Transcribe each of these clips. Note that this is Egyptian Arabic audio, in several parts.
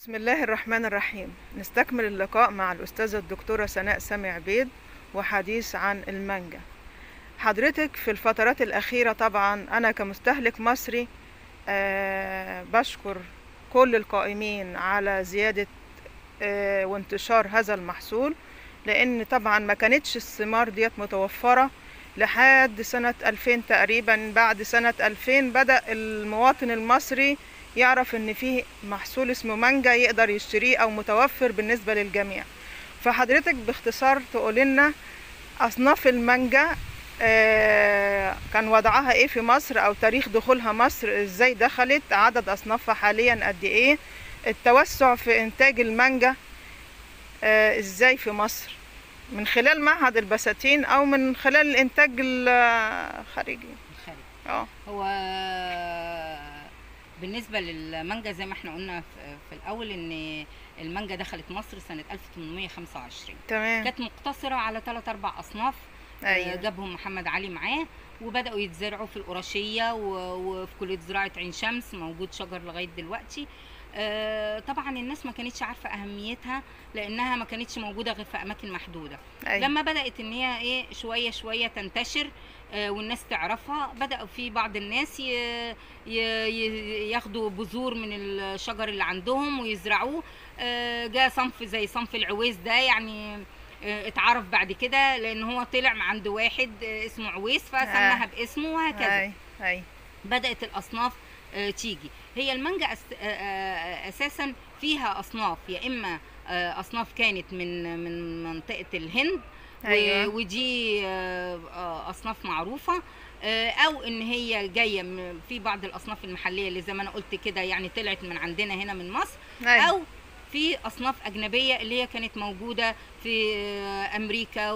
بسم الله الرحمن الرحيم نستكمل اللقاء مع الأستاذة الدكتورة سناء سامي عبيد وحديث عن المانجا حضرتك في الفترات الأخيرة طبعا أنا كمستهلك مصري آه بشكر كل القائمين على زيادة آه وانتشار هذا المحصول لأن طبعا ما كانتش الثمار ديت متوفرة لحد سنة 2000 تقريبا بعد سنة 2000 بدأ المواطن المصري يعرف ان فيه محصول اسمه مانجا يقدر يشتريه او متوفر بالنسبه للجميع فحضرتك باختصار تقول لنا اصناف المانجا آه كان وضعها ايه في مصر او تاريخ دخولها مصر ازاي دخلت عدد اصنافها حاليا قد ايه التوسع في انتاج المانجا آه ازاي في مصر من خلال معهد البساتين او من خلال الانتاج الخارجي الخارج اه هو بالنسبه للمانجا زي ما احنا قلنا في في الاول ان المانجا دخلت مصر سنه 1825 تمام كانت مقتصره على ثلاث اربع اصناف آه، ايوه جابهم محمد علي معاه وبداوا يتزرعوا في القرشيه و- وفي كليه زراعه عين شمس موجود شجر لغايه دلوقتي آه، طبعا الناس ما كانتش عارفه اهميتها لانها ما كانتش موجوده غير في اماكن محدوده ايوه لما بدات ان هي ايه شويه شويه تنتشر آه، والناس تعرفها بداوا في بعض الناس ي- ي- ي- ياخدوا بذور من الشجر اللي عندهم ويزرعوه آه، جاء صنف زي صنف العويس ده يعني آه، اتعرف بعد كده لان هو طلع عند واحد آه، اسمه عويس فسماها باسمه وهكذا اي اي بدات الاصناف آه، تيجي هي المانجا أس- آه، آه، اساسا فيها اصناف يا اما آه، اصناف كانت من من منطقه الهند و- أيوة. ودي آه، آه، اصناف معروفه آه، او ان هي جايه من- في بعض الاصناف المحليه اللي زي ما انا قلت كده يعني طلعت من عندنا هنا من مصر اي او في اصناف اجنبيه اللي هي كانت موجوده في آه، امريكا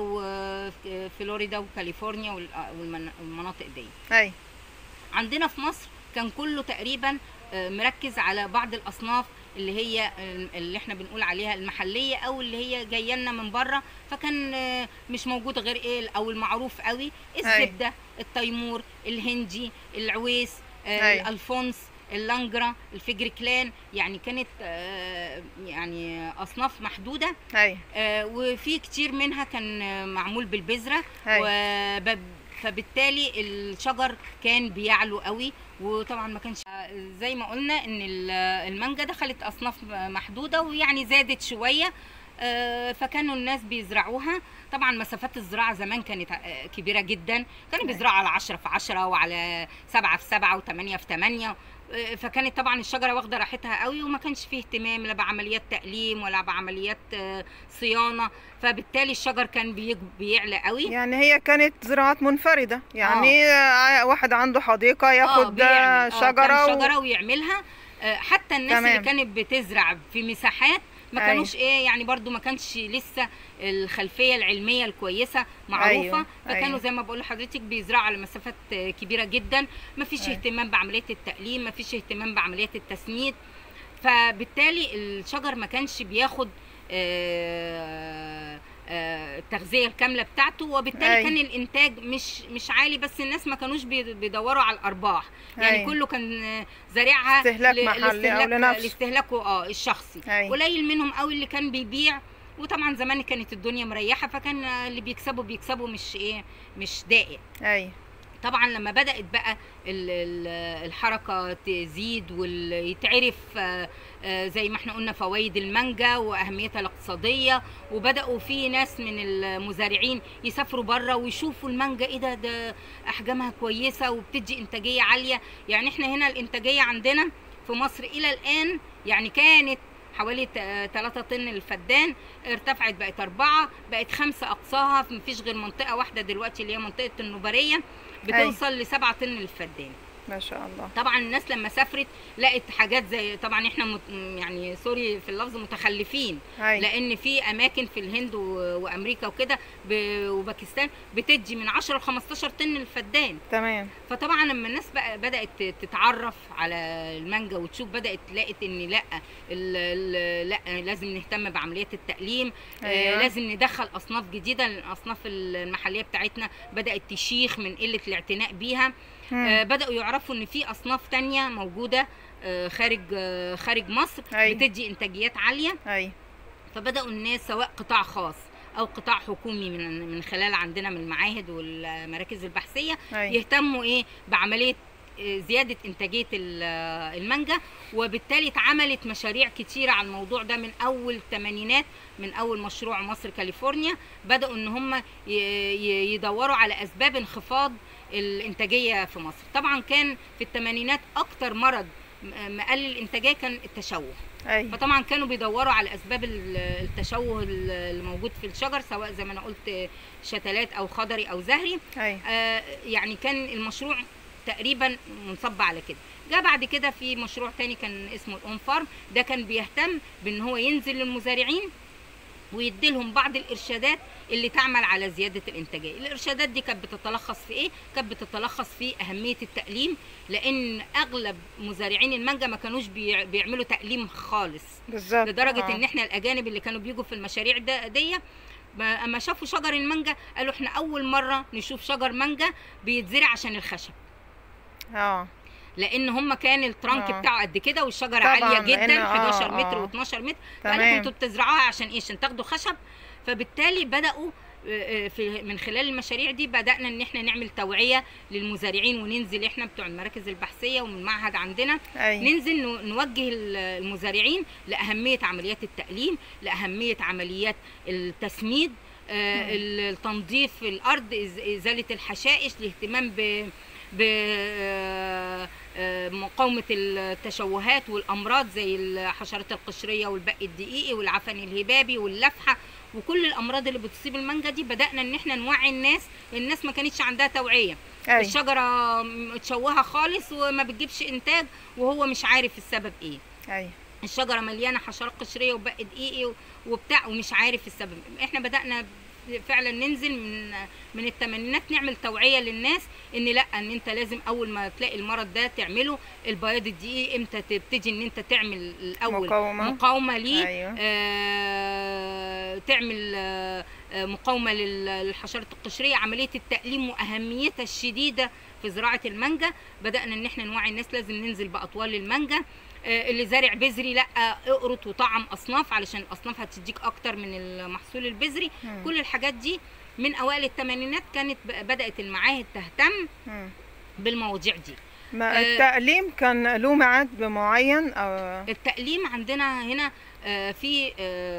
وفي فلوريدا وكاليفورنيا وال- والمن- والمناطق دي اي عندنا في مصر كان كله تقريبا آه، مركز على بعض الاصناف اللي هي آه، اللي احنا بنقول عليها المحليه او اللي هي جايه لنا من بره فكان آه، مش موجود غير ايه او المعروف قوي الزبده التيمور الهندي العويس آه، أي. الالفونس اللانجرا الفجر كلان يعني كانت آه، يعني اصناف محدوده اي آه، وفي كتير منها كان آه، معمول بالبذره أي. وب- فبالتالي الشجر كان بيعلو قوي وطبعا ما كانش زي ما قلنا ان ال- المانجا دخلت اصناف محدوده ويعني زادت شويه آه، فكانوا الناس بيزرعوها طبعا مسافات الزراعه زمان كانت آه، كبيره جدا كانوا بيزرعوا على 10 في 10 وعلى 7 في 7 و8 في 8 آه، فكانت طبعا الشجره واخده راحتها قوي وما كانش فيه اهتمام لا بعمليات تقليم ولا بعمليات آه، صيانه فبالتالي الشجر كان بيج- بيعلى قوي يعني هي كانت زراعات منفردة يعني آه. واحد عنده حديقة اه ياخد بيعمل شجرة آه كان و... شجره ويعملها آه حتى الناس تمام. اللي كانت بتزرع في مساحات ما أي. كانوش ايه يعني برضو ما كانش لسه الخلفيه العلميه الكويسه معروفه أيوة، فكانوا أيوة. زي ما بقول لحضرتك بيزرعوا على مسافات آه، كبيره جدا ما فيش أي. اهتمام بعمليات التقليم ما فيش اهتمام بعمليات التسميد فبالتالي الشجر ما كانش بياخد آه، آه، التغذيه الكامله بتاعته وبالتالي أي. كان الانتاج مش مش عالي بس الناس ما كانوش بي- بيدوروا على الارباح يعني أي. كله كان آه، زارعها استهلاك ل- محلي أو لاستهلاك- لنفسه. لاستهلاكه اه الشخصي أي. قليل منهم قوي اللي كان بيبيع وطبعا زمان كانت الدنيا مريحه فكان آه، اللي بيكسبوا بيكسبوا مش ايه مش دائم اي طبعا لما بدات بقى ال- ال- الحركه تزيد ويتعرف آه، آه، زي ما احنا قلنا فوائد المانجا واهميتها الاقتصاديه وبداوا في ناس من المزارعين يسافروا بره ويشوفوا المانجا ايه ده ده احجامها كويسه وبتدي انتاجيه عاليه يعني احنا هنا الانتاجيه عندنا في مصر الى الان يعني كانت حوالي 3 طن الفدان ارتفعت بقت أربعة بقت خمسة أقصاها مفيش غير منطقة واحدة دلوقتي اللي هي منطقة النوبرية بتوصل لسبعة طن الفدان ما شاء الله طبعا الناس لما سافرت لقت حاجات زي طبعا احنا مت يعني سوري في اللفظ متخلفين اي لان في اماكن في الهند و- وامريكا وكده ب- وباكستان بتدي من 10 ل 15 طن الفدان تمام فطبعا لما الناس بقى بدات تتعرف على المانجا وتشوف بدات لقت ان لا ال- ال- لا لازم نهتم بعمليات التقليم أيوة. آه لازم ندخل اصناف جديده لان الاصناف المحليه بتاعتنا بدات تشيخ من قله الاعتناء بيها مم. آه بداوا يعرفوا يعرفوا ان في اصناف تانية موجوده آه، خارج آه، خارج مصر أي. بتدي انتاجيات عاليه اي فبداوا الناس سواء قطاع خاص او قطاع حكومي من من خلال عندنا من المعاهد والمراكز البحثيه اي يهتموا ايه بعمليه آه، زياده انتاجيه ال- آه، المانجا وبالتالي اتعملت مشاريع كتيره على الموضوع ده من اول الثمانينات من اول مشروع مصر كاليفورنيا بداوا ان هم ي- ي- يدوروا على اسباب انخفاض الانتاجيه في مصر طبعا كان في الثمانينات اكتر مرض م- مقلل الانتاجيه كان التشوه اي فطبعا كانوا بيدوروا على اسباب ال- التشوه ال- الموجود في الشجر سواء زي ما انا قلت شتلات او خضري او زهري اي آه، يعني كان المشروع تقريبا منصب على كده جاء بعد كده في مشروع تاني كان اسمه الاون فارم ده كان بيهتم بان هو ينزل للمزارعين ويديلهم بعض الارشادات اللي تعمل على زياده الانتاجيه الارشادات دي كانت بتتلخص في ايه كانت بتتلخص في اهميه التقليم لان اغلب مزارعين المانجا ما كانوش بيع- بيعملوا تقليم خالص بالظبط لدرجه آه. ان احنا الاجانب اللي كانوا بيجوا في المشاريع ده دي ما- اما شافوا شجر المانجا قالوا احنا اول مره نشوف شجر مانجا بيتزرع عشان الخشب اه لان هم كان الترانك آه. بتاعه قد كده والشجره طبعاً، عاليه لأن- جدا آه، 11 متر آه. و12 متر فقال تمام. انتوا بتزرعوها عشان ايه عشان تاخدوا خشب فبالتالي بداوا آه، آه، في من خلال المشاريع دي بدانا ان احنا نعمل توعيه للمزارعين وننزل احنا بتوع المراكز البحثيه ومن المعهد عندنا اي ننزل نو- نوجه ال- المزارعين لأهمية عمليات التقليم لأهمية عمليات التسميد آه، مم. ال- التنظيف الأرض إز- إزالة الحشائش الاهتمام ب ب آه، آه، مقاومة التشوهات والأمراض زي الحشرات القشرية والبق الدقيقي والعفن الهبابي واللفحة وكل الأمراض اللي بتصيب المانجا دي بدأنا إن احنا نوعي الناس الناس ما كانتش عندها توعية اي الشجره متشوهه خالص وما بتجيبش انتاج وهو مش عارف السبب ايه اي الشجره مليانه حشرات قشريه وبق دقيقي و- وبتاع ومش عارف السبب احنا بدانا فعلا ننزل من من الثمانينات نعمل توعيه للناس ان لا ان انت لازم اول ما تلاقي المرض ده تعمله البياض الدقيقي امتى تبتدي ان انت تعمل الاول مقاومة. مقاومه ليه ايوه آه، تعمل آه، آه، مقاومه لل- للحشرات القشريه عمليه التقليم واهميتها الشديده في زراعه المانجا بدانا ان احنا نوعي الناس لازم ننزل باطوال المانجا آه، اللي زارع بذري لا اقرط وطعم اصناف علشان الاصناف هتديك اكتر من المحصول البذري مم. كل الحاجات دي من اوائل الثمانينات كانت ب- بدات المعاهد تهتم مم. بالمواضيع دي ما آه. التقليم كان له ميعاد معين او التقليم عندنا هنا آه، في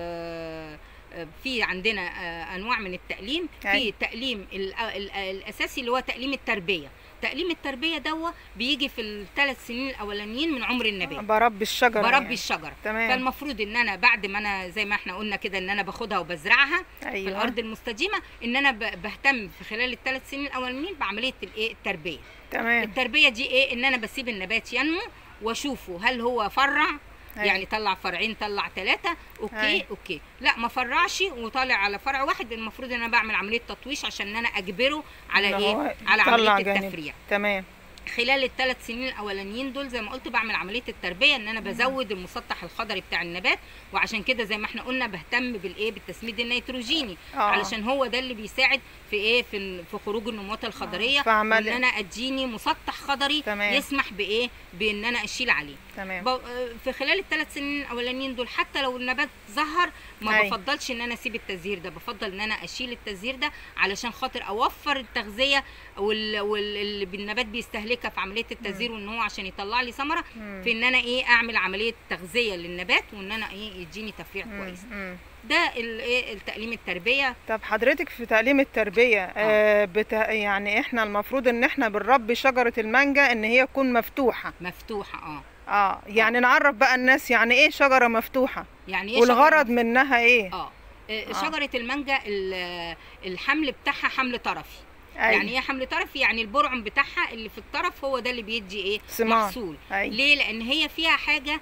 آه، آه، في عندنا آه، انواع من التقليم في أي. التقليم ال- ال- الاساسي اللي هو تقليم التربيه تقليم التربيه دوا بيجي في الثلاث سنين الاولانيين من عمر النبات بربي الشجره بربي يعني. الشجره تمام فالمفروض ان انا بعد ما انا زي ما احنا قلنا كده ان انا باخدها وبزرعها في ايوه الارض المستديمه ان انا ب- بهتم في خلال الثلاث سنين الاولانيين بعمليه الايه التربيه تمام التربيه دي ايه ان انا بسيب النبات ينمو واشوفه هل هو فرع أيوة. يعني طلع فرعين طلع ثلاثة اوكي أيوة. اوكي لا ما فرعش وطالع على فرع واحد المفروض ان انا بعمل عمليه تطويش عشان ان انا اجبره على إن هو ايه على يطلع عمليه جانب. التفريع تمام خلال الثلاث سنين الاولانيين دول زي ما قلت بعمل عمليه التربيه ان انا بزود المسطح الخضري بتاع النبات وعشان كده زي ما احنا قلنا بهتم بالايه بالتسميد النيتروجيني اه علشان هو ده اللي بيساعد في ايه في في خروج النموات الخضريه فعمل- ان انا اديني مسطح خضري تمام. يسمح بايه بان انا اشيل عليه تمام ب- في خلال الثلاث سنين الاولانيين دول حتى لو النبات ظهر ما أي. بفضلش ان انا اسيب التزهير ده بفضل ان انا اشيل التزهير ده علشان خاطر اوفر التغذيه وال- وال- اللي النبات بيستهلكها في عمليه التزهير وان هو عشان يطلع لي ثمره مم. في ان انا ايه اعمل عمليه تغذيه للنبات وان انا ايه يديني تفريع مم. كويس مم. ده ال- ايه التقليم التربيه طب حضرتك في تعليم التربية آه بت... يعني احنا المفروض ان احنا بنربي شجرة المانجا ان هي تكون مفتوحة مفتوحه اه اه يعني نعرف بقى الناس يعني ايه شجرة مفتوحة يعني ايه والغرض شجرة- منها ايه اه آه، آه. شجره المانجا ال- الحمل بتاعها حمل طرفي أي. يعني ايه حمل طرفي يعني البرعم بتاعها اللي في الطرف هو ده اللي بيدي ايه ثمار. محصول أي. ليه لان هي فيها حاجه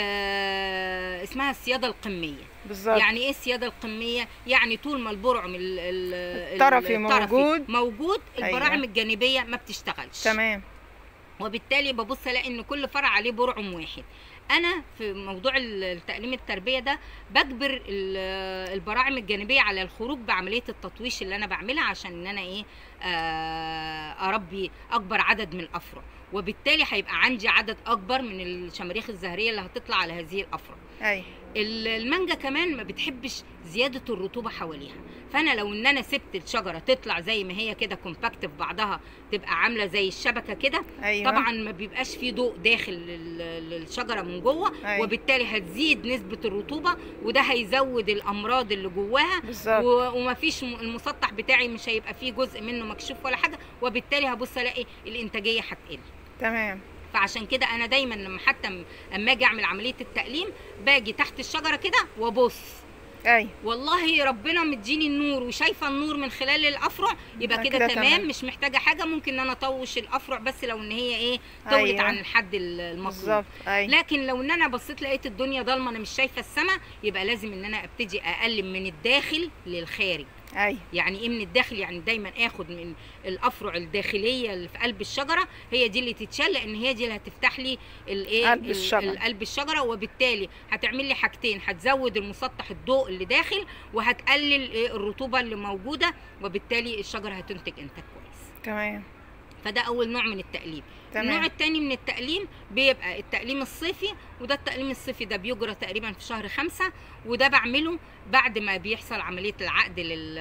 آه اسمها السياده القميه بالظبط يعني ايه السياده القميه يعني طول ما البرعم ال- ال- الطرفي موجود. موجود البراعم أيوة. الجانبيه ما بتشتغلش تمام وبالتالي ببص الاقي ان كل فرع عليه برعم واحد انا في موضوع ال- التعليم التربيه ده بجبر ال- البراعم الجانبيه على الخروج بعمليه التطويش اللي انا بعملها عشان ان انا ايه آه، اربي اكبر عدد من الافرع وبالتالي هيبقى عندي عدد اكبر من الشماريخ الزهريه اللي هتطلع على هذه الافرع اي ال- المانجا كمان ما بتحبش زياده الرطوبه حواليها فانا لو ان انا سبت الشجره تطلع زي ما هي كده كومباكت في بعضها تبقى عامله زي الشبكه كده ايوه طبعا ما بيبقاش فيه ضوء داخل لل- للشجره من جوه أيوة. وبالتالي هتزيد نسبه الرطوبه وده هيزود الامراض اللي جواها بالظبط و- ومفيش م- المسطح بتاعي مش هيبقى فيه جزء منه مكشوف ولا حاجه وبالتالي هبص الاقي الانتاجيه هتقل تمام فعشان كده انا دايما لما حتى م- اما اجي اعمل عمليه التقليم باجي تحت الشجره كده وابص اي والله ربنا مديني النور وشايفه النور من خلال الافرع يبقى آه، كده كده تمام, تمام. مش محتاجه حاجه ممكن ان انا اطوش الافرع بس لو ان هي ايه طولت أيوة. عن الحد ال- المطلوب بالظبط اي لكن لو ان انا بصيت لقيت الدنيا ضلمه انا مش شايفه السماء يبقى لازم ان انا ابتدي اقلم من الداخل للخارج اي يعني ايه من الداخل يعني دايما اخد من الافرع الداخليه اللي في قلب الشجره هي دي اللي تتشال لان هي دي اللي هتفتح لي الايه قلب ال- الشجرة. ال- قلب الشجره وبالتالي هتعمل لي حاجتين هتزود المسطح الضوء اللي داخل وهتقلل إيه الرطوبه اللي موجوده وبالتالي الشجره هتنتج انتاج كويس تمام فده اول نوع من التقليم تمام. النوع الثاني من التقليم بيبقى التقليم الصيفي وده التقليم الصيفي ده بيجرى تقريبا في شهر خمسة وده بعمله بعد ما بيحصل عملية العقد لل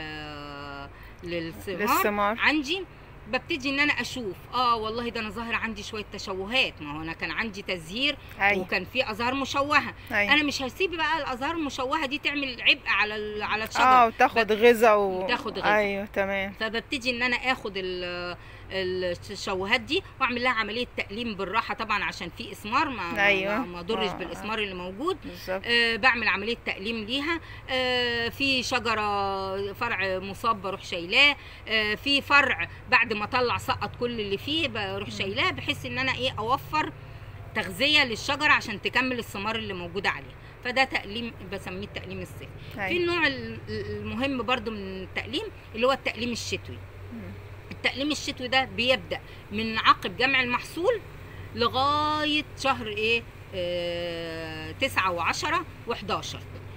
للثمار للثمار. عندي ببتدي ان انا اشوف اه والله ده انا ظاهر عندي شويه تشوهات ما هو انا كان عندي تزهير اي وكان في ازهار مشوهه اي انا مش هسيب بقى الازهار المشوهه دي تعمل عبء على ال- على الشجر اه وتاخد غذاء و... وتاخد غذاء. ايوه تمام فببتدي ان انا اخد ال- التشوهات دي واعمل لها عمليه تقليم بالراحه طبعا عشان في اسمار ما أيوة. ما- ما اضرش آه. بالاسمار اللي موجود بالظبط آه بعمل عمليه تقليم ليها آه في شجره فرع مصاب بروح شايلاه آه في فرع بعد ما اطلع سقط كل اللي فيه بروح شايلاه بحيث ان انا ايه اوفر تغذيه للشجره عشان تكمل الثمار اللي موجوده عليها فده تقليم بسميه التقليم الصيفي في اي النوع ال- المهم برضو من التقليم اللي هو التقليم الشتوي مم. التقليم الشتوي ده بيبدا من عقب جمع المحصول لغايه شهر ايه آه تسعة وعشرة وحداشر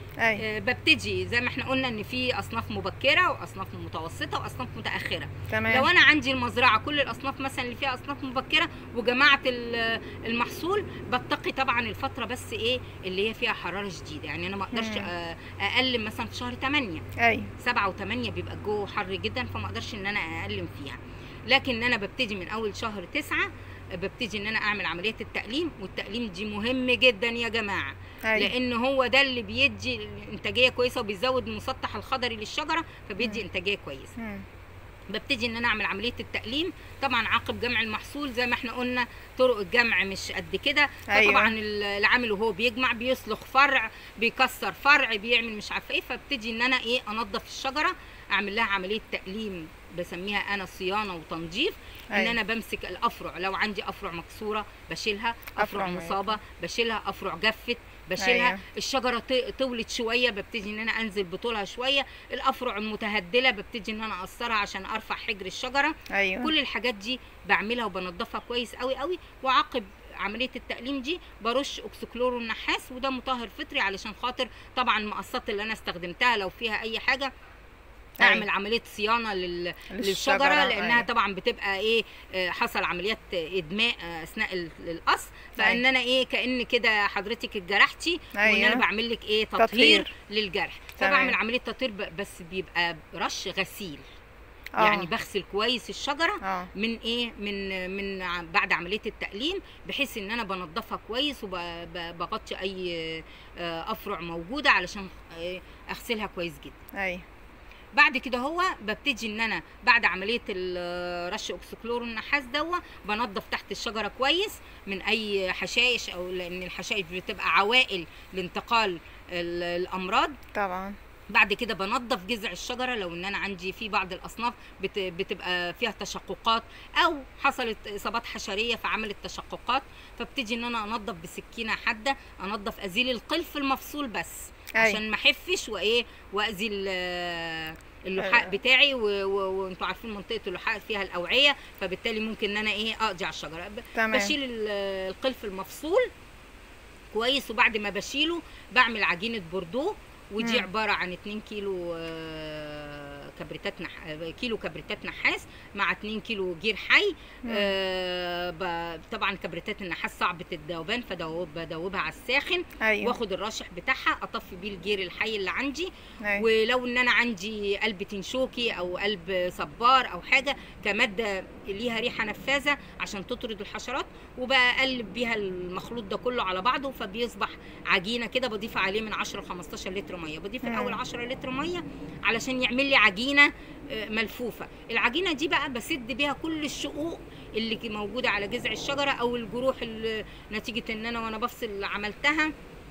اي آه ببتدي زي ما احنا قلنا ان في اصناف مبكره واصناف متوسطه واصناف متاخره تمام لو انا عندي المزرعه كل الاصناف مثلا اللي فيها اصناف مبكره وجمعت ال- المحصول بتقي طبعا الفتره بس ايه اللي هي فيها حراره شديده يعني انا ما اقدرش مم. آه، اقلم مثلا في شهر 8 اي سبعة وثمانية بيبقى الجو حر جدا فما اقدرش ان انا اقلم فيها لكن انا ببتدي من اول شهر تسعة ببتدي ان انا اعمل عمليه التقليم والتقليم دي مهم جدا يا جماعه اي لان هو ده اللي بيدي انتاجيه كويسه وبيزود المسطح الخضري للشجره فبيدي مم. انتاجيه كويسه مم. ببتدي ان انا اعمل عمليه التقليم طبعا عقب جمع المحصول زي ما احنا قلنا طرق الجمع مش قد كده أيوة. فطبعا ال- العامل وهو بيجمع بيسلخ فرع بيكسر فرع بيعمل مش عارفه ايه فابتدي ان انا ايه انظف الشجره اعمل لها عمليه تقليم بسميها انا صيانه وتنظيف ان أيوة. انا بمسك الافرع لو عندي افرع مكسوره بشيلها أفرع افرع ميتة. مصابه بشيلها افرع جفت بشيلها أيوة. الشجره ط- طولت شويه ببتدي ان انا انزل بطولها شويه الافرع المتهدله ببتدي ان انا اقصرها عشان ارفع حجر الشجره ايوه كل الحاجات دي بعملها وبنضفها كويس قوي قوي وعقب عمليه التقليم دي برش اوكسيكلورو النحاس وده مطهر فطري علشان خاطر طبعا المقصات اللي انا استخدمتها لو فيها اي حاجه أيوة. اعمل عمليه صيانه لل... للشجرة، للشجره لانها أيوة. طبعا بتبقى ايه آه، حصل عمليات ادماء آه، اثناء ال- القص فان أيوة. انا ايه كان كده حضرتك اتجرحتي وان أيوة. انا بعمل لك ايه تطهير, تطهير. للجرح تمام. فبعمل عمليه تطهير ب- بس بيبقى رش غسيل آه. يعني بغسل كويس الشجره اه من ايه من من ع- بعد عمليه التقليم بحيث ان انا بنضفها كويس وبغطي اي آه، افرع موجوده علشان آه، اغسلها كويس جدا اي بعد كده هو ببتدي ان انا بعد عمليه ال- رش اوكسيكلور النحاس دوا بنضف تحت الشجره كويس من اي حشائش او لان الحشائش بتبقى عوائل لانتقال ال- الامراض طبعا بعد كده بنظف جذع الشجره لو ان انا عندي في بعض الاصناف بت- بتبقى فيها تشققات او حصلت اصابات حشريه فعملت تشققات فابتدي ان انا انظف بسكينه حاده انظف ازيل القلف المفصول بس أي. عشان ما احفش وايه واذي ال- اللحاء آه. بتاعي و- و- وانتوا عارفين منطقه اللحاء فيها الاوعيه فبالتالي ممكن ان انا ايه اقضي على الشجره ب- تمام. بشيل ال- القلف المفصول كويس وبعد ما بشيله بعمل عجينه بوردو ودي مم. عباره عن 2 كيلو آه، كبريتات نح... آه، كيلو كبريتات نحاس مع 2 كيلو جير حي مم. آه ب... طبعا كبريتات النحاس صعبه الذوبان فبدوبها على الساخن ايوه واخد الرشح بتاعها اطفي بيه الجير الحي اللي عندي ايوه ولو ان انا عندي قلب تنشوكي او قلب صبار او حاجه كماده ليها ريحه نفاذه عشان تطرد الحشرات وبقلب بيها المخلوط ده كله على بعضه فبيصبح عجينه كده بضيف عليه من 10 ل 15 لتر ميه بضيف مم. الاول 10 لتر ميه علشان يعمل لي عجينه آه، ملفوفه العجينه دي بقى بسد بيها كل الشقوق اللي ك- موجوده على جذع الشجره او الجروح اللي نتيجه ان انا وانا بفصل عملتها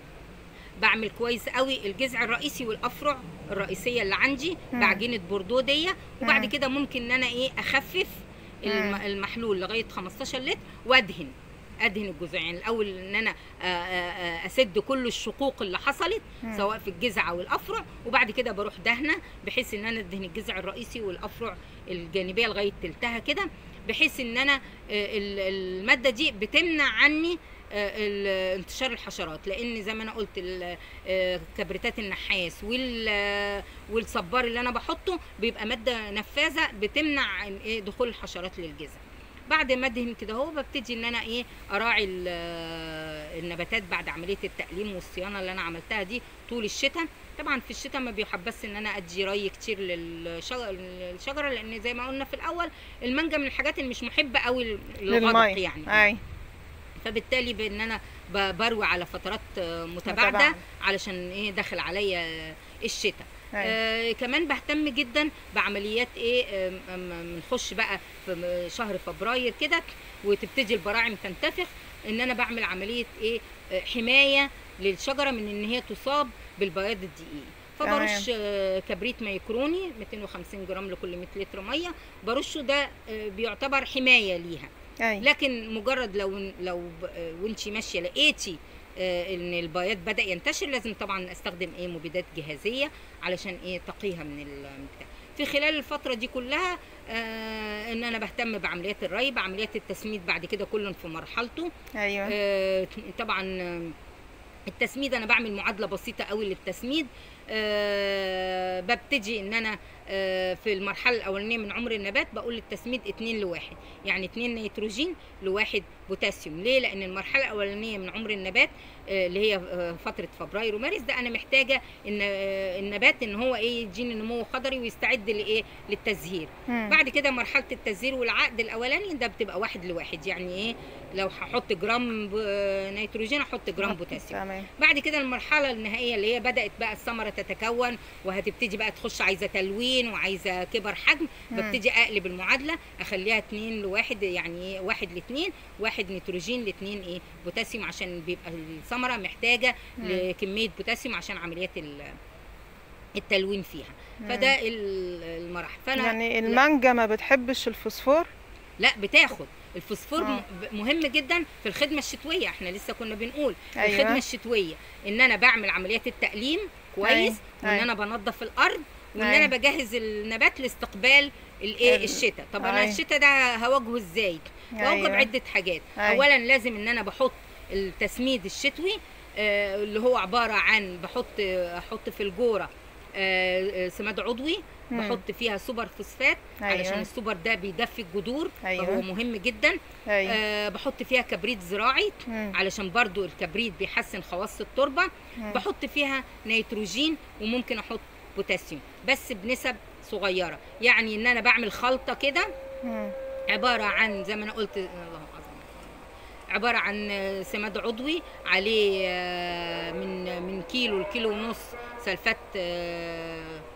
بعمل كويس قوي الجذع الرئيسي والافرع الرئيسيه اللي عندي مم. بعجينه بوردو دي وبعد مم. كده ممكن ان انا ايه اخفف الم- مم. المحلول لغايه 15 لتر وادهن ادهن الجذع يعني الاول ان انا آه، آه، آه، اسد كل الشقوق اللي حصلت مم. سواء في الجذع او الافرع وبعد كده بروح دهنه بحيث ان انا ادهن الجذع الرئيسي والافرع الجانبيه لغايه تلتها كده بحيث ان انا آه، ال- الماده دي بتمنع عني آه، ال- انتشار الحشرات لان زي ما انا قلت ال- آه، كبريتات النحاس وال آه، والصبار اللي انا بحطه بيبقى ماده نفاذه بتمنع ال- إيه دخول الحشرات للجذع بعد ما ادهن كده اهو ببتدي ان انا ايه اراعي ال- آه، النباتات بعد عمليه التقليم والصيانه اللي انا عملتها دي طول الشتاء طبعا في الشتاء ما بيحبس ان انا ادي ري كتير للشجره للشجره لان زي ما قلنا في الاول المانجا من الحاجات اللي مش محبه قوي للغدق للمي يعني اي فبالتالي بان انا ب- بروي على فترات آه، متباعده متابعة. علشان ايه داخل عليا آه، الشتاء اي آه كمان بهتم جدا بعمليات ايه آم، آم، بنخش بقى في م- شهر فبراير كده وتبتدي البراعم تنتفخ ان انا بعمل عمليه ايه آه، حمايه للشجره من ان هي تصاب بالبياض الدقيق فبرش آه، كبريت ميكروني 250 جرام لكل 100 لتر ميه برشه ده آه، بيعتبر حمايه ليها اي لكن مجرد لو لو وانت ماشيه لقيتي آه، ان البياض بدا ينتشر لازم طبعا استخدم ايه مبيدات جهازيه علشان ايه تقيها من ال- من بتاع. في خلال الفتره دي كلها آه ان انا بهتم بعمليات الري بعمليات التسميد بعد كده كل في مرحلته ايوه آه طبعا آه، التسميد انا بعمل معادله بسيطه قوي للتسميد آه ببتدي ان انا آه في المرحله الاولانيه من عمر النبات بقول التسميد 2 لواحد يعني 2 نيتروجين لواحد بوتاسيوم ليه لان المرحله الاولانيه من عمر النبات آه اللي هي آه فتره فبراير ومارس ده انا محتاجه ان آه النبات ان هو ايه يديني نمو خضري ويستعد لايه للتزهير مم. بعد كده مرحله التزهير والعقد الاولاني ده بتبقى واحد لواحد يعني ايه لو هحط جرام ب- نيتروجين احط جرام بوتاسيوم تمام بعد كده المرحله النهائيه اللي هي بدات بقى الثمره تتكون وهتبتدي بقى تخش عايزه تلوين وعايزه كبر حجم مم. ببتدي اقلب المعادله اخليها 2 لواحد يعني ايه واحد لاثنين واحد نيتروجين لاثنين ايه بوتاسيوم عشان بيبقى الثمره محتاجه مم. لكميه بوتاسيوم عشان عمليات ال- التلوين فيها مم. فده ال- المراحل فانا يعني المانجا ما بتحبش الفوسفور لا بتاخد الفوسفور آه. م- ب- مهم جدا في الخدمه الشتويه احنا لسه كنا بنقول أيوة. الخدمه الشتويه ان انا بعمل عمليات التقليم كويس أيوة. وان أيوة. انا بنظف الارض وان أيوة. انا بجهز النبات لاستقبال الايه ال- الشتاء طب انا أيوة. الشتاء ده هواجهه ازاي هواجهه أيوة. بعده حاجات أيوة. اولا لازم ان انا بحط التسميد الشتوي آه، اللي هو عباره عن بحط احط في الجوره آه، آه، سماد عضوي مم. بحط فيها سوبر فوسفات علشان ايوه السوبر ده بيدفي الجذور فهو ايوه مهم جدا ايوه أه بحط فيها كبريت زراعي مم. علشان برضو الكبريت بيحسن خواص التربه مم. بحط فيها نيتروجين وممكن احط بوتاسيوم بس بنسب صغيره يعني ان انا بعمل خلطه كده مم. عباره عن زي ما انا قلت الله أعظم. عباره عن آه، سماد عضوي عليه آه، من من كيلو لكيلو ونص سلفات آه،